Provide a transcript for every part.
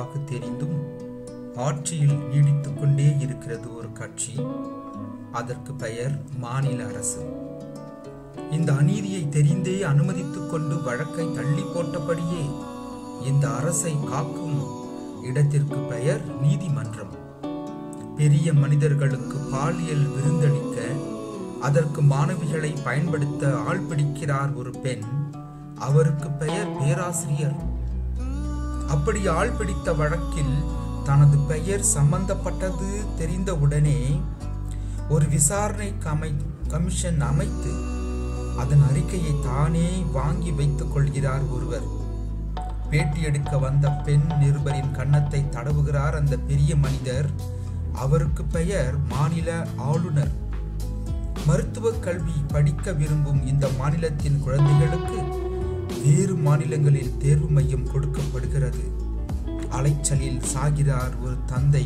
தெளிவாக தெரிந்தும் ஆட்சியில் நீடித்துக் கொண்டே இருக்கிறது ஒரு கட்சி அதற்கு பெயர் மாநில அரசு இந்த அநீதியை தெரிந்தே அனுமதித்துக் கொண்டு வழக்கை தள்ளி போட்டபடியே இந்த அரசை காக்கும் இடத்திற்கு பெயர் நீதிமன்றம் பெரிய மனிதர்களுக்கு பாலியல் விருந்தளிக்க அதற்கு மாணவிகளை பயன்படுத்த ஆள் பிடிக்கிறார் ஒரு பெண் அவருக்கு பெயர் பேராசிரியர் அப்படி ஆள் பிடித்த வழக்கில் தனது பெயர் சம்பந்தப்பட்டது தெரிந்தவுடனே ஒரு விசாரணை கமை கமிஷன் அமைத்து அதன் அறிக்கையை தானே வாங்கி வைத்துக் கொள்கிறார் ஒருவர் பேட்டி எடுக்க வந்த பெண் நிருபரின் கன்னத்தை தடவுகிறார் அந்த பெரிய மனிதர் அவருக்கு பெயர் மாநில ஆளுநர் மருத்துவ கல்வி படிக்க விரும்பும் இந்த மாநிலத்தின் குழந்தைகளுக்கு வேறு மாநிலங்களில் தேர்வு மையம் கொடுக்கப்படுகிறது அலைச்சலில் சாகிறார் ஒரு தந்தை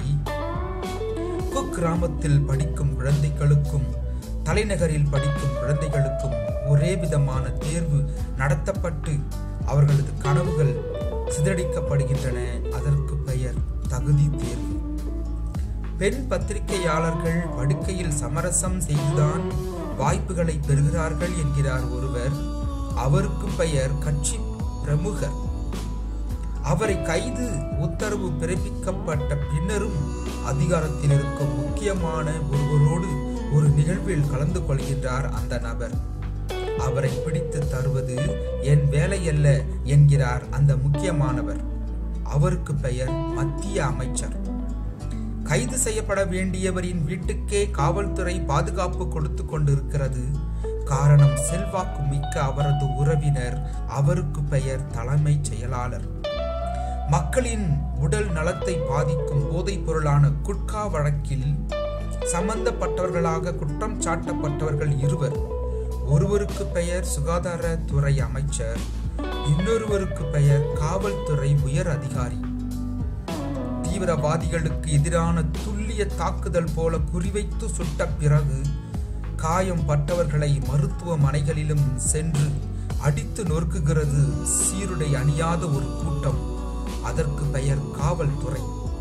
குக்கிராமத்தில் படிக்கும் குழந்தைகளுக்கும் தலைநகரில் படிக்கும் குழந்தைகளுக்கும் ஒரே விதமான தேர்வு நடத்தப்பட்டு அவர்களது கனவுகள் சிதறடிக்கப்படுகின்றன அதற்கு பெயர் தகுதி தேர்வு பெண் பத்திரிகையாளர்கள் படுக்கையில் சமரசம் செய்துதான் வாய்ப்புகளை பெறுகிறார்கள் என்கிறார் ஒருவர் அவருக்கு பெயர் கட்சி பிரமுகர் அவரை கைது உத்தரவு பிறப்பிக்கப்பட்ட பின்னரும் அதிகாரத்தில் இருக்கும் முக்கியமான ஒருவரோடு ஒரு நிகழ்வில் கலந்து கொள்கின்றார் அந்த நபர் அவரை பிடித்து தருவது என் வேலையல்ல என்கிறார் அந்த முக்கியமானவர் அவருக்கு பெயர் மத்திய அமைச்சர் கைது செய்யப்பட வேண்டியவரின் வீட்டுக்கே காவல்துறை பாதுகாப்பு கொடுத்து கொண்டிருக்கிறது காரணம் செல்வாக்கு மிக்க அவரது உறவினர் அவருக்கு பெயர் தலைமைச் செயலாளர் மக்களின் உடல் நலத்தை பாதிக்கும் போதைப் பொருளான குட்கா வழக்கில் சம்பந்தப்பட்டவர்களாக குற்றம் சாட்டப்பட்டவர்கள் இருவர் ஒருவருக்கு பெயர் சுகாதாரத்துறை அமைச்சர் இன்னொருவருக்கு பெயர் காவல்துறை உயர் அதிகாரி தீவிரவாதிகளுக்கு எதிரான துல்லிய தாக்குதல் போல குறிவைத்து சுட்ட பிறகு காயம் பட்டவர்களை மருத்துவமனைகளிலும் சென்று அடித்து நொறுக்குகிறது சீருடை அணியாத ஒரு கூட்டம் அதற்கு பெயர் காவல்துறை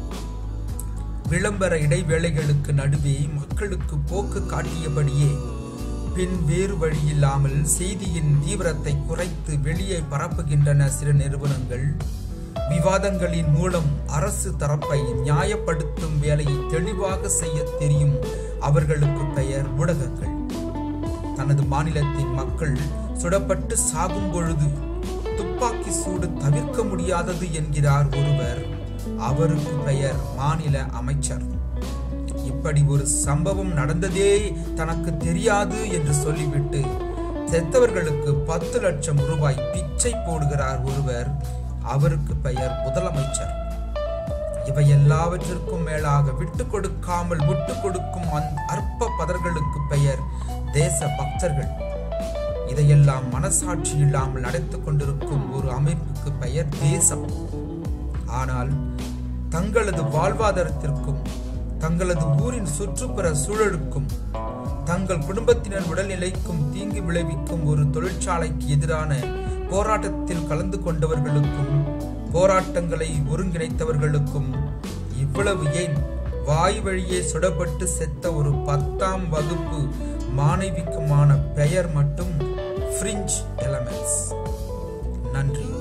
விளம்பர இடைவேளைகளுக்கு நடுவே மக்களுக்கு போக்கு காட்டியபடியே பின் வேறு வழியில்லாமல் செய்தியின் தீவிரத்தை குறைத்து வெளியே பரப்புகின்றன சில நிறுவனங்கள் விவாதங்களின் மூலம் அரசு தரப்பை நியாயப்படுத்தும் வேலையை தெளிவாக செய்ய தெரியும் அவர்களுக்கு பெயர் ஊடகங்கள் தனது மாநிலத்தின் மக்கள் சுடப்பட்டு சாகும் பொழுது துப்பாக்கி சூடு தவிர்க்க முடியாதது என்கிறார் ஒருவர் அவருக்கு பெயர் மாநில அமைச்சர் இப்படி ஒரு சம்பவம் நடந்ததே தனக்கு தெரியாது என்று சொல்லிவிட்டு செத்தவர்களுக்கு பத்து லட்சம் ரூபாய் பிச்சை போடுகிறார் ஒருவர் அவருக்கு பெயர் முதலமைச்சர் இவை எல்லாவற்றிற்கும் மேலாக விட்டு கொடுக்காமல் விட்டு கொடுக்கும் அந்த அற்ப பதர்களுக்கு பெயர் தேச பக்தர்கள் இதையெல்லாம் மனசாட்சி இல்லாமல் நடந்து கொண்டிருக்கும் ஒரு அமைப்புக்கு பெயர் தேசம் ஆனால் தங்களது வாழ்வாதாரத்திற்கும் தங்களது ஊரின் சுற்றுப்புற சூழலுக்கும் தங்கள் குடும்பத்தினர் உடல்நிலைக்கும் தீங்கு விளைவிக்கும் ஒரு தொழிற்சாலைக்கு எதிரான போராட்டத்தில் கலந்து கொண்டவர்களுக்கும் போராட்டங்களை ஒருங்கிணைத்தவர்களுக்கும் இவ்வளவு ஏன் வாய் வழியே சுடப்பட்டு செத்த ஒரு பத்தாம் வகுப்பு மாணவிக்குமான பெயர் மட்டும் ஃப்ரிஞ்ச் எலமெண்ட்ஸ் நன்றி